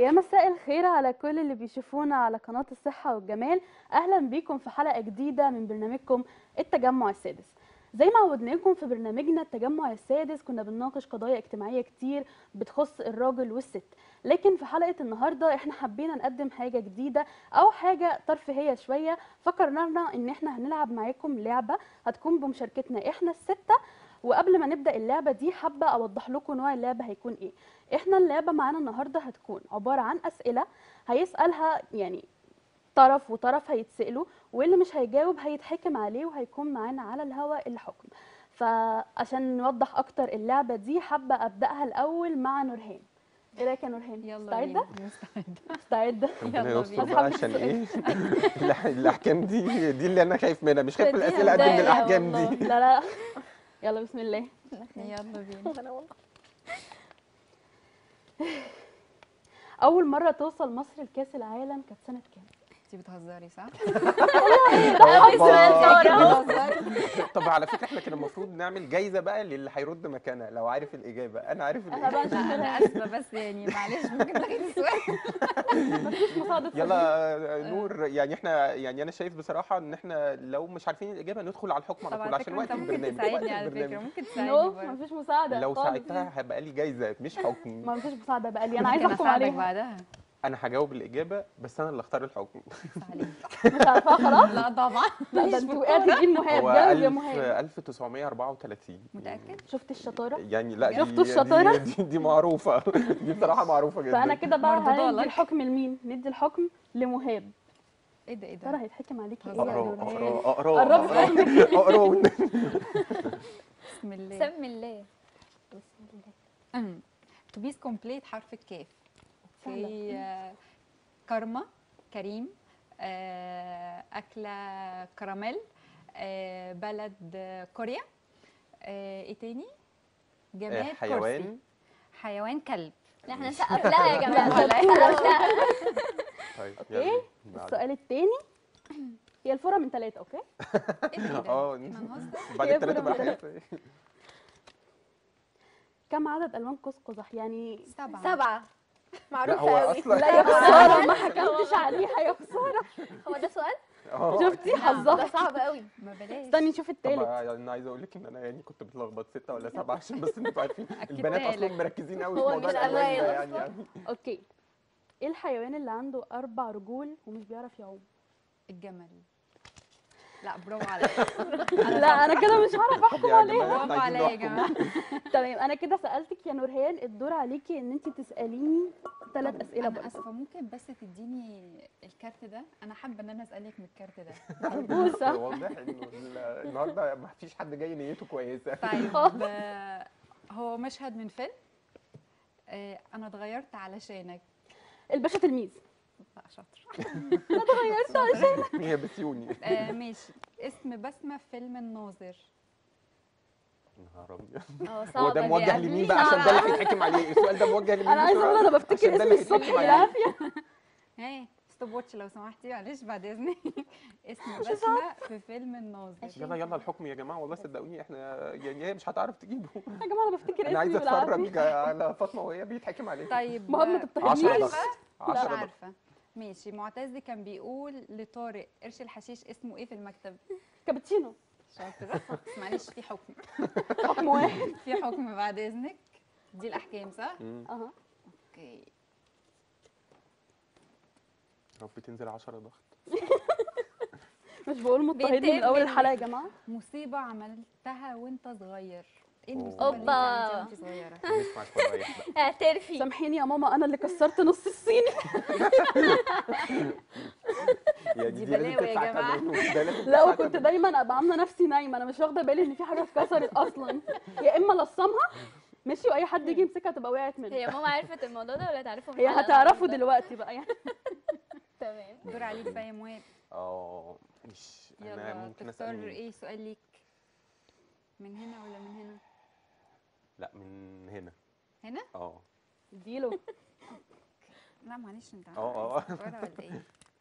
يا مساء الخير على كل اللي بيشوفونا على قناة الصحة والجمال أهلا بيكم في حلقة جديدة من برنامجكم التجمع السادس زي ما عودناكم في برنامجنا التجمع السادس كنا بنناقش قضايا اجتماعية كتير بتخص الراجل والست لكن في حلقة النهاردة احنا حبينا نقدم حاجة جديدة أو حاجة ترفيهية شوية فقررنا إن احنا هنلعب معاكم لعبة هتكون بمشاركتنا احنا الستة وقبل ما نبدا اللعبه دي حابه اوضح لكم نوع اللعبه هيكون ايه احنا اللعبه معانا النهارده هتكون عباره عن اسئله هيسالها يعني طرف وطرف هيتسالوا واللي مش هيجاوب هيتحكم عليه وهيكون معانا على الهواء الحكم فعشان نوضح اكتر اللعبه دي حابه ابداها الاول مع نورهان ايه رايك يا نورهان يلا مستعده بينا مستعدة مستعده ربنا يلا يستر بينا. بقى عشان ايه الأح- الاحكام دي دي اللي انا خايف منها مش خايف من دي الاسئله قد من هدايا الاحكام والله. دي لا لا يلا بسم الله يلا بينا اول مره توصل مصر لكاس العالم كانت سنه كام انتي بتهزري صح؟ أوبا. طب على فكره احنا كان المفروض نعمل جايزه بقى للي هيرد مكانها لو عارف الاجابه انا عارف احنا بقى الاجابه نشوف انا اسفة بس يعني معلش ممكن تغيري السؤال مفيش مساعده يلا نور يعني احنا يعني انا شايف بصراحه ان احنا لو مش عارفين الاجابه ندخل على الحكم على طب طول على عشان فكرة وقت انت ممكن البرنامج وقت تساعدني على فكرة البرنامج ممكن نو تساعدني برضه مفيش مساعده لو خالص. ساعدتها هيبقى لي جايزه مش حكم ما مفيش مساعده بقى لي انا عايزه ممكن احكم اساعدك عليها بعدها انا هجاوب الاجابه بس انا اللي اختار الحكم عليك مش عارفاها خلاص لا طبعا لا ده انت وقعتي تجيب مهاب هو جاوب يا 1000 مهاب 1934 متأكد؟ شفت الشطاره يعني لا دي شفتوا الشطارة؟ دي, دي, دي معروفه دي بصراحه معروفه جدا فانا كده بقى مردود هندي لك. الحكم لمين ندي الحكم لمهاب ايه ده ايه ترى ده؟ هيتحكم عليكي ايه يا اقرا نورهان اقرا اقرا قربي اقرا بسم الله سمي الله تو بيس كومبليت حرف الكاف سهلة. اوكي آه، كارما كريم آه، أكلة كراميل آه، بلد آه، كوريا آه، ايه تاني؟ جماد كرسي. حيوان حيوان كلب احنا نسقف لها يا جماعه ولا نسقف لها طيب اوكي يلا بعد. السؤال الثاني هي الفوره من ثلاثه اوكي ايه ده؟ اه احنا نهزر؟ بعد هي الثلاثه بقى فرق حاجات كم عدد الوان قوس قزح يعني سبعة سبعة لا معروفة هو أوي اصلا لا يا خساره ما حكمتش عليها يا خساره هو ده سؤال؟ اه شفتي ده حظها صعب قوي ما بلاش استني نشوف طب الثالث يعني انا عايز اقول لك ان انا يعني كنت بتلخبط سته ولا سبعه عشان بس انتوا عارفين أكدتها البنات اصلا لك. مركزين قوي في هو موضوع مش الالوان ده أوائل يعني, أصلاً. يعني اوكي ايه الحيوان اللي عنده اربع رجول ومش بيعرف يعوم الجمل لا برافو عليك لا انا كده مش هعرف طب يا جماعه برافو احنا عليا يا عايزين نحكم جماعة تمام انا كده سالتك يا نورهان الدور عليكي ان انت تساليني ثلاث اسئله انا برضه اسفه ممكن بس تديني الكارت ده انا حابه ان انا اسالك من الكارت ده بوسه واضح انه ال- النهارده ما فيش حد جاي نيته كويسه طيب خالص. آه، هو مشهد من فيلم آه، انا اتغيرت علشانك الباشا تلميذ لا شاطر اتغيرت عشان هي بسيوني آه، ماشي اسم بسمه في فيلم الناظر نهار ابيض اه هو صعبة ده دي موجه قبل. لمين بقى عشان ده اللي هيتحكم عليه السؤال ده موجه لمين انا عايزه اقول بسرعة؟ انا بفتكر عشان ده اسم اللي الصبح هيتحكم عليه. بالعافيه ها ستوب واتش لو سمحتي معلش بعد اذنك اسم بسمه في فيلم الناظر يلا يلا الحكم يا جماعه والله صدقوني احنا يعني هي مش هتعرف تجيبه يا جماعه انا بفتكر انا عايز اسمي بالعافيه اتفرج على فاطمه وهي بيتحكم عليها طيب مهم ما آه، تضطهدنيش. 10 عارفة؟ ضغط مش 10 ضغط عارفه ماشي معتز كان بيقول لطارق قرش الحشيش اسمه ايه في المكتب كابتشينو شاطر بس معلش في حكم حكم واحد في حكم بعد اذنك دي الاحكام صح مم. اها اوكي رب تنزل 10 ضغط مش بقول مضطهدني من بيتم اول منك. الحلقه يا جماعه مصيبه عملتها وانت صغير ايه أوه. المصيبه اللي انت أوبا. عملتيها وانت صغيره نسمع الفضايح بقى اعترفي سامحيني يا ماما انا اللي كسرت نص الصيني يعني دي لازم بلاوي يا تدفع جماعة. تمن، وده لازم لا تدفع وكنت تمن. دايما ابقى عامله نفسي نايمه انا مش واخده بالي ان في حاجه اتكسرت اصلا يا اما لصمها ماشي واي حد يجي يمسكها تبقى وقعت مني هي ماما عرفت الموضوع ده ولا تعرفه من هي الحلقة هتعرفوا النهاردة؟ دلوقتي بقى يعني تمام دور عليك بقى يا مواب اه مش انا يلا ممكن تختار اسال مين؟ ايه سؤال ليك من هنا ولا من هنا لا من هنا هنا اه اديله لا معلش انت اه، اه. عايز تختارها ولا ايه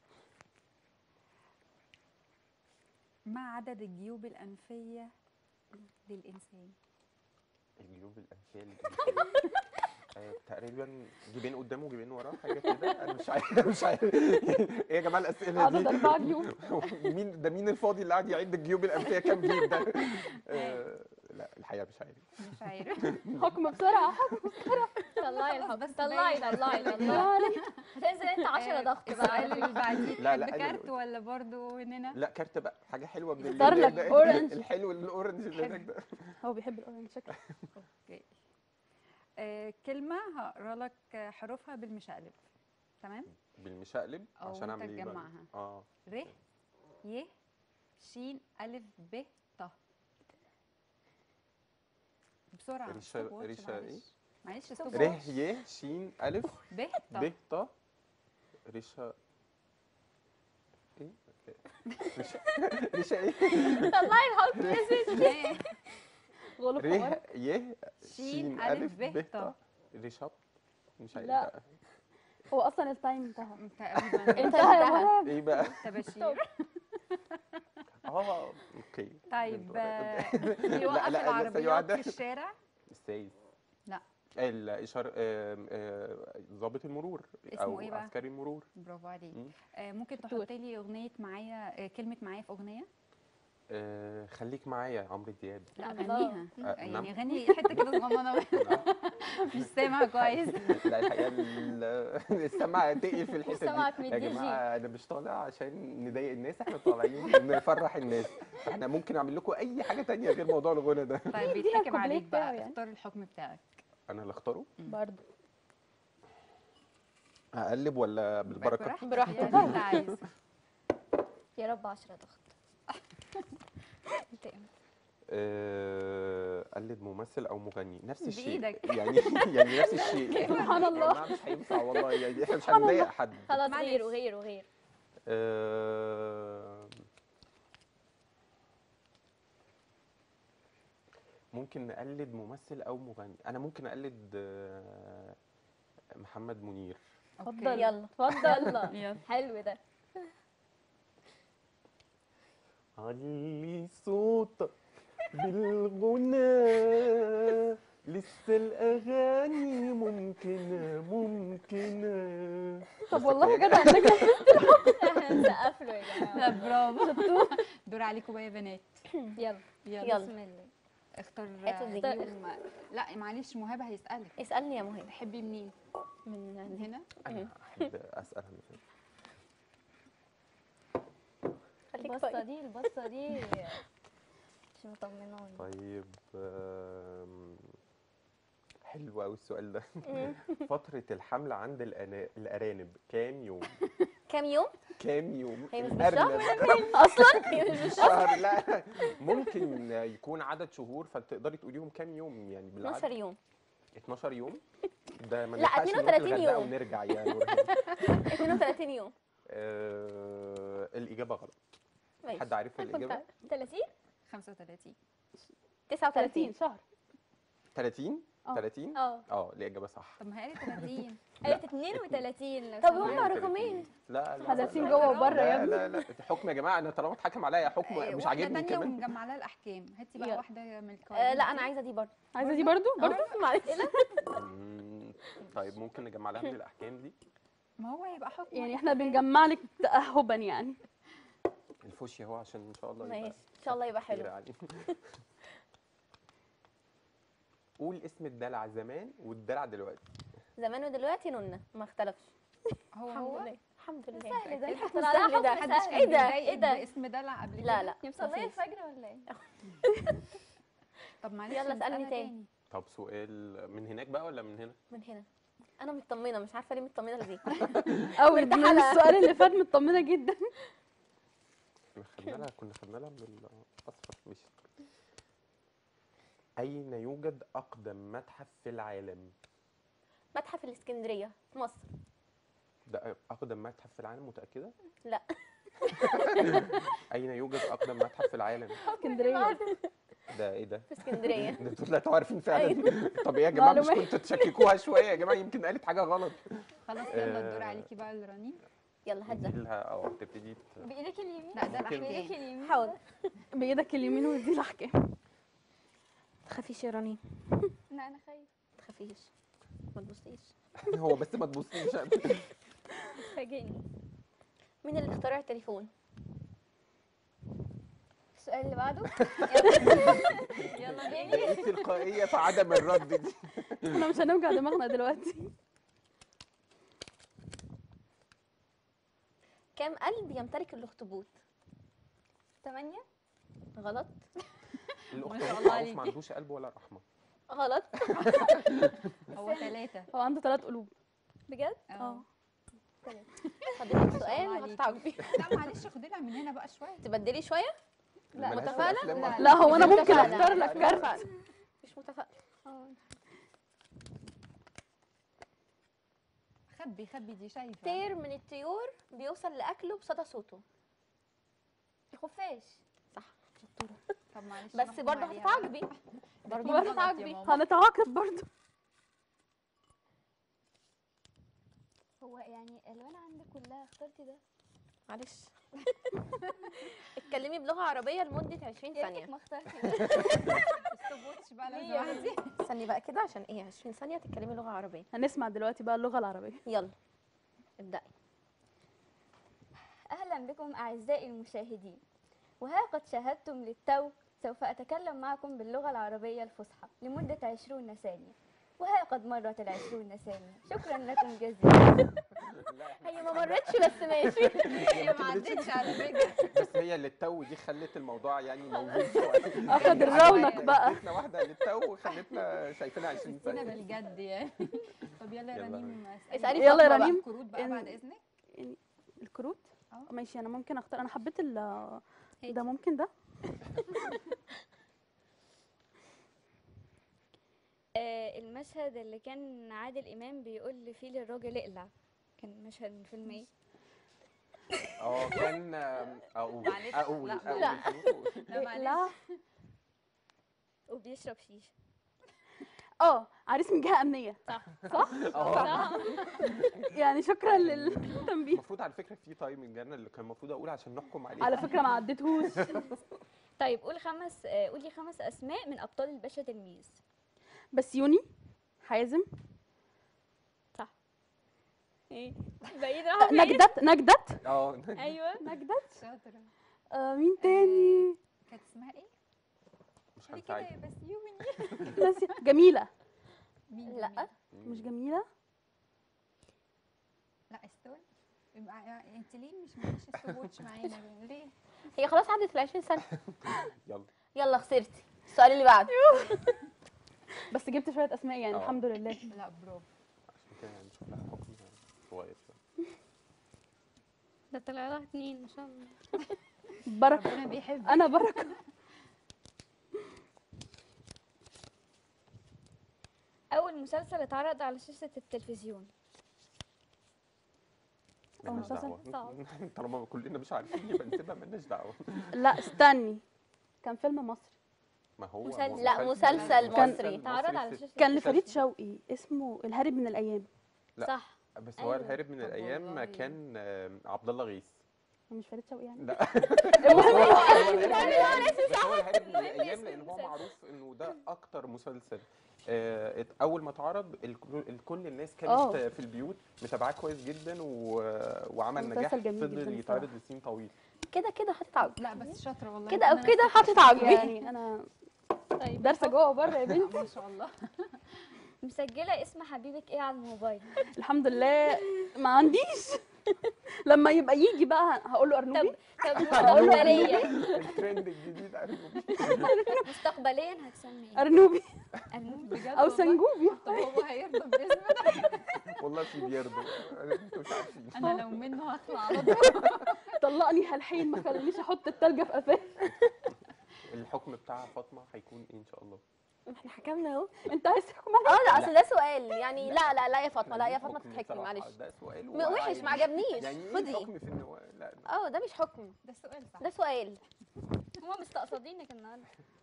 ما عدد الجيوب الأنفية للإنسان الجيوب الانفيه آه، تقريبا جيبين قدامه وجيبين وراه حاجه كده انا مش عارف مش عارف ايه يا جماعه الاسئله عدد دي اربع جيوب مين ده مين الفاضي اللي قاعد يعد الجيوب الانفيه كام جيب ده آه، لا الحقيقه مش عارف مش عارف حكم بسرعه حكم طلعي الحب بس طلعي باين. طلعي الله طلعي عليك هتنزل انت 10 ضغط السؤال بقى اللي بعديه لا، لا، تحب أنا كارت اللي- ولا برضو هنا لا كارت بقى حاجه حلوه من اختار اللي- لك ده- أورنج. الحلو الاورنج اللي هناك ده هو بيحب الاورنج شكله اوكي آه كلمة هقرا لك حروفها بالمشقلب تمام بالمشقلب أو عشان أنت اعمل ايه بقى؟ تجمعها. اه ر ي ش ألف ب ط بسرعة ريشة- stop watch، ريشة معلش. إيه؟ معلش ستوب ر ي ش الف ب ط ب ط ريشه ايه ريشه ريشه ايه طلعي الحب يا ستي غلط ر حوار ي ش شين الف ألف ب ب ط. ط ريشة مش عارف لا. بقى. هو اصلا التايم انتهى تقريبا انت انتهى يا انتهى. مهاب ايه بقى تباشير اه اوكي طيب فهمت ولا- آه، لا، يوقف لا، لسه العربيات يعدل. في الشارع السايس لا. الاشاره آم، آه، ضابط المرور اسمه او إيه بقى؟ عسكري المرور برافو عليك مم. آه، ممكن شطور. تحطي لي اغنيه معايا آه، كلمه معايا في اغنيه آه، خليك معايا عمرو دياب لا الله. غنيها آه، يعني نعم. غني حته كده صغننه مش سامع كويس لا الحقيقه ال- السمع تقل في الحته سمعك دي من يا الدي جي. جماعه انا مش طالع عشان نضايق الناس احنا طالعين نفرح الناس احنا ممكن اعمل لكم اي حاجه تانية غير موضوع الغنى ده طيب دي بيتحكم الكوبليه عليك بتاعه بقى يعني. اختار الحكم بتاعك انا اللي اختاره برضه اقلب ولا بالبركه براحتك. اللي انت عايزه يا رب 10 ضغط آه، اقلد ممثل او مغني نفس الشيء بإيدك. يعني يعني نفس الشيء سبحان يا الله. جماعة مش هينفع والله يعني احنا مش هنضايق حد خلاص معلش. غير وغير وغير آه، ممكن نقلد ممثل او مغني انا ممكن اقلد آه، محمد منير اتفضل أوكي. يلا اتفضل يلا يلا حلو ده علي صوتك بالغنى لسه الاغاني ممكنه ممكنه طب والله يا جدع انك هنسقف له يا جماعه لا برافو دور عليكم بقى يا بنات يلا يلا يلا. بسم الله اختار حتة دي. فيهم لا معلش مهاب هيسألك اسالني يا مهاب تحبي منين؟ من من هنا؟ انا احب اسال عن الفيلم. خليك البصه دي البصه دي مش مطمناني طيب آم، حلو قوي السؤال ده فترة الحمل عند الأنا- الأرانب كام يوم؟ كام يوم كام يوم؟ هي مش الأرنب اصلا هي مش بالشهر شهر لا ممكن يكون عدد شهور فتقدري تقوليهم كام يوم يعني 12 بالعدد يوم 12 يوم ده ما لا، نلحقش نروح 32 الغردقة يوم. ونرجع يعني 32 يوم آه، الإجابة غلط ماشي حد عارف الإجابة؟ 30 35 30 39 شهر 30 آه. 30 اه اه الإجابة صح طب ما هي قالت 30 قالت 32 لو طب سمحت. هما رقمين لا لا احنا لا، دارسين لا. جوه وبره يا لا ابني لا لا حكم يا جماعة أنا طالما اتحكم عليا حكم آه، مش واحدة عاجبني تانية كمان ونجمع لها الأحكام هاتي بقى يلا. واحدة من آه القوانين لا انا عايزه دي برضه عايزه دي برضو برضو معلش مم، طيب ممكن نجمع لها من الأحكام دي ما هو هيبقى حكم يعني واحد. احنا بنجمع لك تأهبا يعني الفوشي اهو عشان إن شاء الله يبقى ماشي ان شاء الله يبقى خير حلو يعني. قول اسم الدلع زمان والدلع دلوقتي زمان ودلوقتي نونا ما اختلفش هو الحمد هو لله الحمد لله سهل ده. الحمد طلع لله لها ده حكم سهل. ايه ده بيضايقك ايه ده باسم دلع قبل كده لا لا مصلية الفجر ولا ايه طب معلش يلا اسألني نسألها تاني. طب سؤال من هناك بقى ولا من هنا؟ من هنا انا مطمنه مش عارفه ليه مطمنه ليه قوي مرتاحة من لها. السؤال اللي فات مطمنه جدا احنا خدنا لها كنا خدنا لها من الاصفر مش اين يوجد اقدم متحف في العالم؟ متحف الاسكندريه في مصر ده اقدم متحف في العالم متاكده؟ لا اين يوجد اقدم متحف في العالم؟ اسكندريه ده ايه ده؟ في اسكندريه ده انتوا طلعتوا عارفين فعلا طب ايه يا جماعه مش معلومات. كنتوا تشككوها شويه يا جماعه يمكن قالت حاجه غلط خلاص يلا الدور آه. عليكي بقى الرنين يلا هات دي ده لها اه تبتدي ت- بايدك اليمين لا ده ممكن. الأحكام اليمين حاضر بايدك اليمين ودي الاحكام تخافيش يا رنين لا أنا خايفة تخافيش ما تبصيش هو بس ما تبصيش فاجئني مين اللي اخترع التليفون السؤال اللي بعده يلا ايه بينا التلقائيه في عدم الرد دي احنا مش هنوجع دماغنا دلوقتي كام قلب يمتلك الاخطبوط ثمانية غلط الاخت شاء معروف الله ما عليكي. عندوش قلب ولا رحمه غلط هو ثلاثة هو عنده ثلاث قلوب بجد اه فاضلك سؤال عليكي. وهتتعاقبي لا معلش خدي لها من هنا بقى شوية تبدلي شويه لا متفائلة؟ لا. لا هو انا مش ممكن متفائلة. اختار لك مش كارت متفائلة. مش متفائلة خبي خبي دي شايفة طير من الطيور بيوصل لاكله بصدى صوته الخفاش صح طب معلش بس نحكم برضه عليها هتتعاقبي بقى. برضه غلط يا هتتعاقبي ماما. هنتعاقب برضه هو يعني الالوان عندك كلها اخترتي ده معلش اتكلمي بلغه عربيه لمده 20 يا ثانيه ريتك ما اخترتي ده ستوب واتش بقى لو مية سمحتي استني بقى كده عشان ايه 20 ثانيه تتكلمي لغه عربيه هنسمع دلوقتي بقى اللغه العربيه يلا ابدأي اهلا بكم اعزائي المشاهدين وها قد شاهدتم للتو سوف اتكلم معكم باللغه العربيه الفصحى لمده عشرون ثانيه وها قد مرت العشرون ثانية شكرا لكم جزيلا هي ما مرتش بس ماشي هي ما عدتش على فكرة بس هي اللي التو دي خلت الموضوع يعني موجود شويه اخد الرونق بقى اديتنا واحده للتو وخلتنا شايفينها 20 حسينا ثانيه بالجد يعني طب يلا يا يلا رنيم اسألي يلا يا فاطمة بقى. رنيم. كروت بقى إن- بعد اذنك يعني الكروت اه. ماشي انا ممكن اختار انا حبيت ال ده ممكن ده آه المشهد اللي كان عادل امام بيقول فيه للراجل اقلع كان مشهد من فيلم ايه اه كان آم، اقول معلش، اقول لا، اقول لا. أقول. لا معلش لا وبيشرب شيشه اه عريس من جهه امنيه صح صح اه يعني شكرا للتنبيه المفروض على فكره في تايمنج انا اللي كان المفروض اقول عشان نحكم عليه على فكره ما عديتهوش طيب قول خمس آه قولي خمس اسماء من ابطال الباشا تلميذ بس يوني حازم صح ايه بعيد راح بعيد نجدت نجدت اه ايوه نجدت شاطرة آه مين تاني كانت اسمها ايه؟ مش قولي كده هنساعدك يا بس يومي ناسية. جميله مين لا. جميل؟ مش جميله لا استوى يبقى انت ليه مش معيش ستوب واتش معانا ليه؟ هي خلاص عدت ال 20 ثانيه يلا يلا خسرتي السؤال اللي بعده بس جبت شويه اسماء يعني اه. الحمد لله لا برافو عشان كده نشوف لها حكم صغير شويه ده طلع لها اتنين ما شاء الله بركه ربنا بيحب انا بركه اول مسلسل اتعرض على شاشة التلفزيون أو مالناش مسلسل دعوه صعب. طالما كلنا مش عارفين يبقى نسيبها مالناش دعوه لا استني كان فيلم مصري ما هو مسلسل. لا مسلسل كان- مصري اتعرض على في- شاشة كان مسلسل. لفريد شوقي اسمه الهارب من الايام لا. صح بس هو أيوة. الهارب من طب الايام والله. كان آم، عبد الله غيث هو مش فريد شوقي يعني لا بس هو هو الهارب بس هو الهارب من الايام لان هو معروف انه ده اكتر مسلسل آه، ات- اول ما اتعرض الكل الكل الناس كانت اه. في البيوت متابعاه كويس جدا و- وعمل مسلسل نجاح جميل فضل جدا يتعرض الصراحة. لسنين طويل كده كده هتتعاقبي لا بس شاطرة والله كده او أنا كده هتتعاقبي يعني انا طيب دارسه جوه وبره يا بنتي ما شاء الله مسجلة اسم حبيبك ايه على الموبايل الحمد لله ما عنديش لما يبقى يجي بقى هقول له ارنوبي طب طب مستقبليا الترند الجديد عارف مستقبليا هتسمي ايه؟ ارنوبي أرنب. بجد او والله. سنجوبي طب هو هيرضى باسم ده والله في بيرضوا انتوا مش عارفين انا لو منه هطلع على طول طلقني هالحين ما خلينيش احط التلجه في قفاه الحكم بتاع فاطمه هيكون ايه ان شاء الله احنا حكمنا اهو انت عايز تحكم عليا اه لا اصل ده سؤال يعني لا لا لا يا فاطمه لا يا الحكم فاطمه تتحكمي بصراحة معلش ده سؤال م- وحش ما عجبنيش يعني ايه خدي الحكم في النوا لا اه ده مش حكم ده سؤال صح ده سؤال هما مستقصدينك النهارده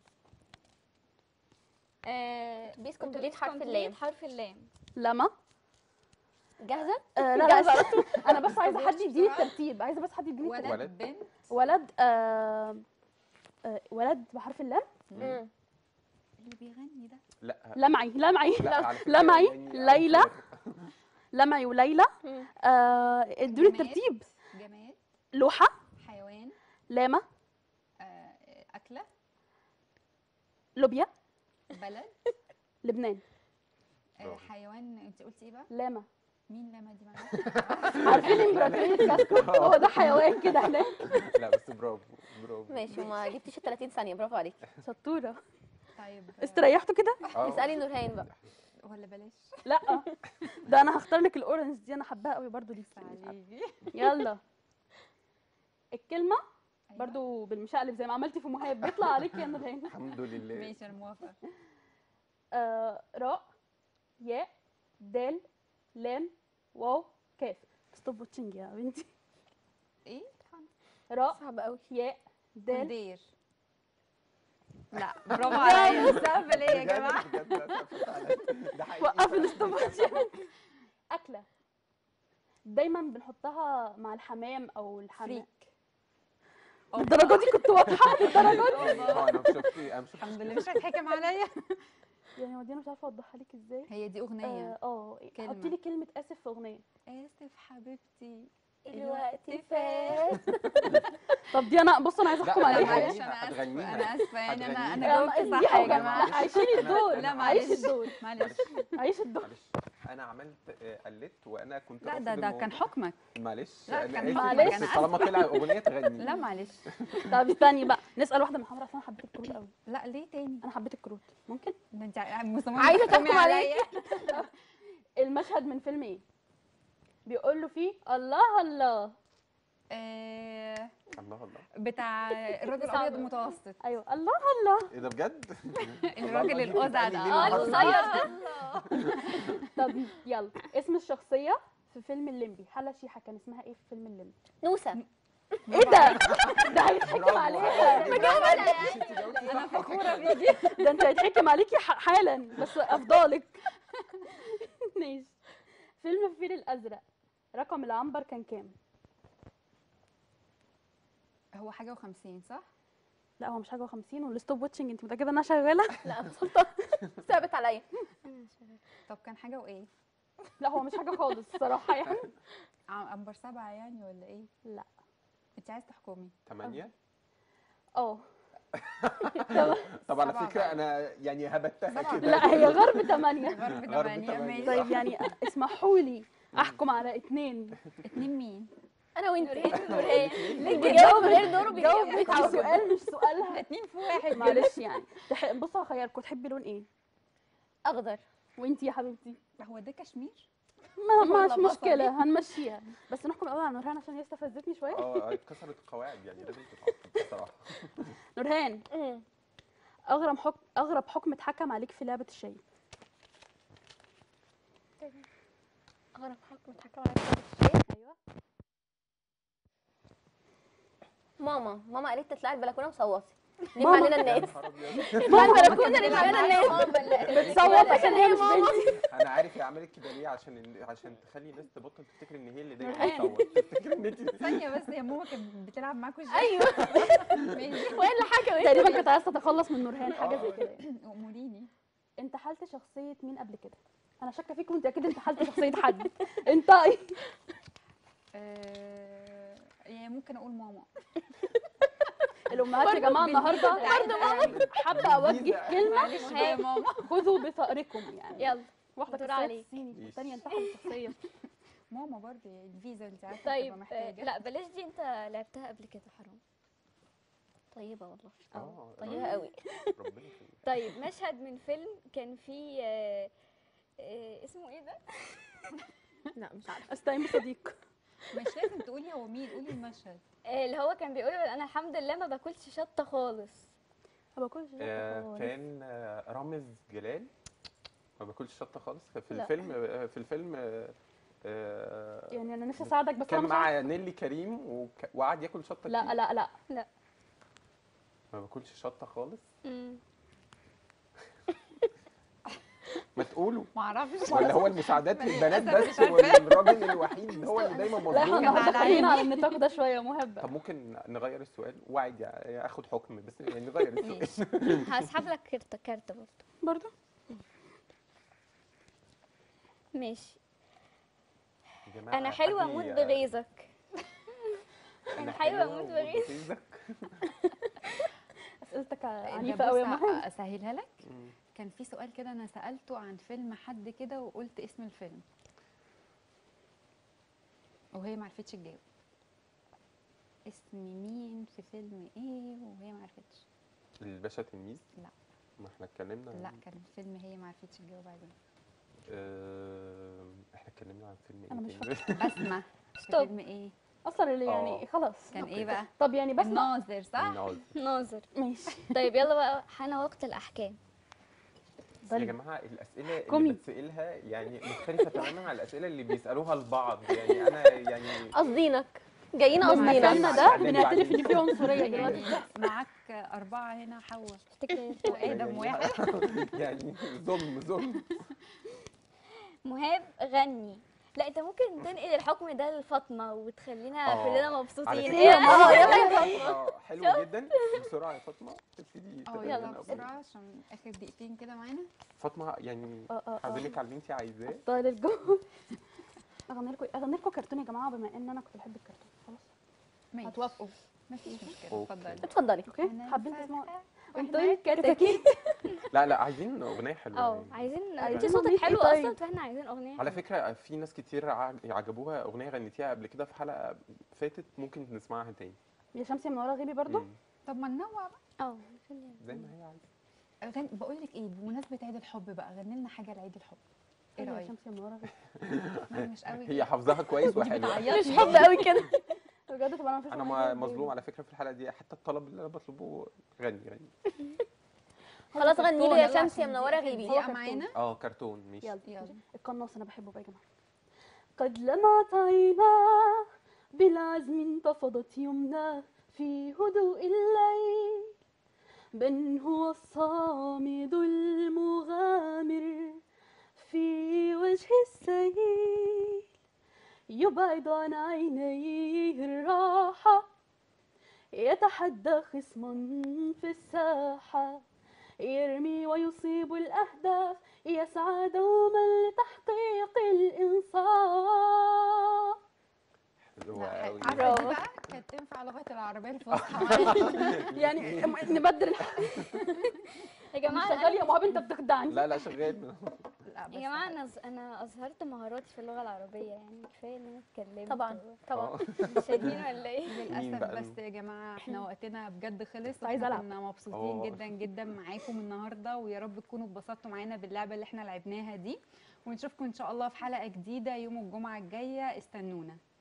آه بيس كومبليت حرف اللام حرف اللام لما جاهزه آه لا جاهزة لا انا بس عايزه حد يديني بسرعة. الترتيب عايزه بس حد يديني الترتيب ولد ولد. بنت ولد آه آه ولد بحرف اللام مم. اللي بيغني ده لا لمعي لمعي لا على فكرة لمعي، يعني ليلى. أنصر. لمعي وليلى مم. آه ادوني جماد. الترتيب جماد لوحه حيوان لاما آه، اكله لوبيا بلد لبنان آه، برافو. حيوان انت قلتي ايه بقى لاما مين لما دي معلش عارفين امبراطوريه كاسكو هو ده حيوان كده هناك لا بس برافو برافو ماشي وما جبتيش ال 30 ثانيه برافو عليك شطوره طيب آه، استريحتوا كده آه. اسالي نورهان بقى ولا بلاش لا ده انا هختار لك الاورنج دي انا حباها قوي برضو ليكي تعالي يلا الكلمه أيوة. برضو بالمشقلب زي ما عملتي في مهاب بيطلع عليك يا نورهان الحمد لله ماشي انا موافقه آه راء ياء دال لام واو كاف ستوب واتشنج يا بنتي ايه راء صعب قوي ياء دال كولدير لا برافو عليا سهل ليه يا بجد- جماعه بجد لا تفوت عليا. ده حقيقي وقفي الستوب واتشنج اكله دايما بنحطها مع الحمام او الحمام فريك الدرجه دي كنت واضحه للدرجه دي اه انا شفتي انا شفت الحمد لله مش هتحكم عليا يعني ودي انا مش عارفه اوضحها لك ازاي هي دي اغنيه اه اه كلمة. حطي لي كلمه اسف في اغنيه اسف حبيبتي الوقت الوقت فات طب دي انا بص انا عايزه احكم لا، لا لا، عليها معلش انا هتغنيها. اسفه انا اسفه يعني انا انا هتغنيها. جاوبت دي صح يا حاجة- جماعه لا عايشين الدور لا، عايش معلش. الدور معلش عايش الدور معلش انا عملت آه، قلدت وانا كنت لا رافض ده ده الموضوع. كان حكمك معلش لا، انا كان اسف معلش. بس طالما طلع اغنيه تغني لا معلش طب استني بقى نسال واحده من حمرا عشان انا حبيت الكروت قوي لا ليه تاني انا حبيت الكروت ممكن ده انت مصممه عايزة تحكمي تحكم عليا. المشهد من فيلم ايه بيقول له فيه الله الله آه، الله الله بتاع الراجل صعبة. الابيض المتوسط ايوه الله الله ايه ده بجد الراجل الله، القزع دي ده بتتقال ليه اه لما القصير حد- ده طب يلا اسم الشخصيه في فيلم الليمبي حلا شيحه كان اسمها ايه في فيلم الليمبي نوسه ايه ده ده هيتحكم برافو عليها عليك. مش انت جاوبتي انا صح. فخوره بيكي ده انت هيتحكم عليكي ح- حالا بس افضلك ماشي فيلم الفيل الازرق رقم العنبر كان كام هو حاجه و50 صح؟ لا هو مش حاجه و50 والستوب واتشنج انت متاكده انها شغاله لا بسلطه ثابت عليا طب كان حاجه وايه؟ لا هو مش حاجه خالص الصراحه يعني عم- عنبر سبعه يعني ولا ايه؟ لا انت عايز تحكمي ثمانية اه طب على سبعة فكرة بقى. أنا يعني هبتها سبعة. كده لا هي غرب ثمانية غرب غرب تمانية تمانية. ماشي طيب يعني اسمحوا لي احكم على اتنين اتنين مين؟ انا وانت نورهان اللي بيجاوب غير دوره جاوب بيجاوب على سؤال مش سؤالها اتنين في واحد كده. معلش يعني تح... بصوا هخيركم تحبي لون ايه اخضر وانتي يا حبيبتي هو ده كشمير؟ ما مش والله مشكله هنمشيها بس نحكم الاول على نورهان عشان هي استفزتني شويه اه اتكسرت القواعد يعني لازم تتعاقب بصراحة نورهان مم. اغرب حكم اغرب حكم اتحكم عليك في لعبه الشاي اغرب حكم اتحكم عليا في الشيء ايوه ماما ماما قالت تطلعي البلكونه وصوتي نيم ماما. علينا يا الناس نهار أبيض. اطلعي البلكونه نيم علينا الناس بتصوت عشان هي مش بنتي أنا عارف هي عملت كده ليه عشان عشان تخلي الناس تبطل تفتكر إن هي اللي دايما نورهان. بتصوت تفتكر إن أنت ثانية بس هي ماما كانت بتلعب معاكوا ازاي؟ ايوه ماشي وايه اللي حكم تقريبا كانت عايزه تتخلص من نورهان حاجه زي كده يعني. اموريني انت حالت شخصيه مين قبل كده انا شاكه فيك وانت اكيد انت حالت شخصيه حد انت آه، يعني ممكن اقول ماما الامهات يا جماعه النهارده برضه حابه اوجه كلمه معلش بقى يا ماما خذوا بثأركم يعني يلا واحده دور كانت عليك. الصيني ماشي. الثانيه انتحلت الشخصيه ماما برضه يعني الفيزا انت عارفه طيب بتبقى آه، محتاجه لا بلاش دي انت لعبتها قبل كده حرام طيبه والله اه طيبه قوي ربنا يخليك طيب مشهد من فيلم كان فيه آه، آه، اسمه ايه ده؟ لا مش عارفه استعين بصديق مش لازم تقولي هو مين قولي المشهد آه، اللي هو كان بيقول انا الحمد لله ما باكلش شطه خالص ما باكلش شطة آه، خالص. كان آه، رامز جلال ما باكلش شطة خالص في لا. الفيلم آه، في الفيلم آه، آه، يعني انا نفسي اساعدك بس كان انا مش عارفة. مع نيلي كريم وك- وقعد ياكل شطة لا كتير. لا لا ما باكلش شطة خالص ما تقولوا معرفش ولا هو المساعدات ما للبنات للأسف بس مش عارفة. والراجل الوحيد هو اللي دايما لا احنا مظلوم على متفقين عيني. على النطاق ده شويه مهب طب ممكن نغير السؤال وعادي يعني اخد حكم بس يعني نغير السؤال ماشي هسحب لك كارت كارت برضه برضو ماشي يا جماعة انا حلوه حد اموت ي- بغيظك انا حلوه اموت بغيظك بغيظك اسئلتك ده عنيفه قوي يا بص مهب اسهلها لك مم. كان في سؤال كده انا سالته عن فيلم حد كده وقلت اسم الفيلم وهي ما عرفتش تجاوب اسم مين في فيلم ايه وهي ما عرفتش الباشا تلميذ لا. ما احنا اتكلمنا لا عن- كان فيلم هي ما عرفتش تجاوب عليه آه، احنا اتكلمنا عن فيلم أنا ايه مش تاني؟ بسمه في ستوب. فيلم ايه اصلا اللي يعني آه. خلاص كان ايه بقى طب يعني بس الناظر صح الناظر. ناظر ماشي طيب يلا بقى حان وقت الاحكام يا ضل. جماعه الاسئله كومي. اللي بتسالها يعني مختلفه تماما عن الاسئله اللي بيسالوها البعض يعني انا يعني قصدينك جايين لما قصدينا كنا على ده الإعداد بنعترف ان بعدين. في عنصريه دلوقتي يعني معاك أربعة هنا حواء افتكر وآدم يعني- واحد يعني ظلم ظلم مهاب غني لا انت ممكن تنقل الحكم ده لفاطمه وتخلينا آه. كلنا على مبسوطين فكرة- ايه اه يلا يا آه، حلو جدا بسرعه يا فاطمه تبتدي اه تقولي يلا لنا أول. بسرعة عشان آخر دقيقتين كده معانا فاطمه يعني اه اه اه هعزمك على اللي انت عايزاه طاير الجو اغني لكم اغني لكم كرتون يا جماعه بما ان انا كنت بحب الكرتون خلاص ماشي هتوافقوا مفيش مشكلة أوكي. اتفضلي اتفضلي اوكي أنا حابين الفرحة تسمعوا وإحنا انتوا كتاكيت لا لا عايزين اغنيه حلوه اه يعني. عايزين عايزين انت صوتك أغنية حلو إيه طيب؟ اصلا فاحنا عايزين اغنيه على حلوة. فكره في ناس كتير ع- عجبوها اغنيه غنيتيها قبل كده في حلقه فاتت ممكن نسمعها تاني يا شمس يا منوره غيبي برضو مم. طب ما ننوع بقى اه خلينا. زي ما هي عايزه غن... بقول لك ايه بمناسبة عيد الحب بقى غني لنا حاجة لعيد الحب ايه يا رأيك؟ شمس يا منوره غيبي لا، مش قوي هي حافظاها كويس وحلوه مش حب قوي كده بجد طب انا مفيش انا أغنية ما- في مظلوم بالي. على فكره في الحلقه دي حتى الطلب اللي انا بطلبه غني غني خلاص غني له يا يلا شمس يا عشان منوره دي آخر غيبي دقيقة كرتون. معانا اه كرتون ماشي يلا يلا. القناص انا بحبه بقى يا جماعه قد لمعت عيناه بالعزم انتفضت يمناه في هدوء الليل من هو الصامد المغامر في وجه السيل يبعد عن عينيه الراحة يتحدى خصما في الساحة يرمي ويصيب الأهداف يسعى دوما لتحقيق الإنصاف حلوه لا، قوي عارفة دي بقى كانت تنفع لغة العربية الفصحى يعني نبدل يا انا جماعه شغال يا أنا- مهاب انت بتخدعني لا لا شغال لا بس يا جماعه انا انا اظهرت مهاراتي في اللغه العربيه يعني كفايه ان انا اتكلمت طبعا طبعا آه. مش شايفين ولا ايه مين للاسف بقى بس يا جماعه احنا وقتنا بجد خلص عايزة واحنا ألعب. كنا مبسوطين أوه. جدا جدا معاكم النهارده ويا رب تكونوا اتبسطتوا معانا باللعبه اللي احنا لعبناها دي ونشوفكم ان شاء الله في حلقه جديده يوم الجمعه الجايه استنونا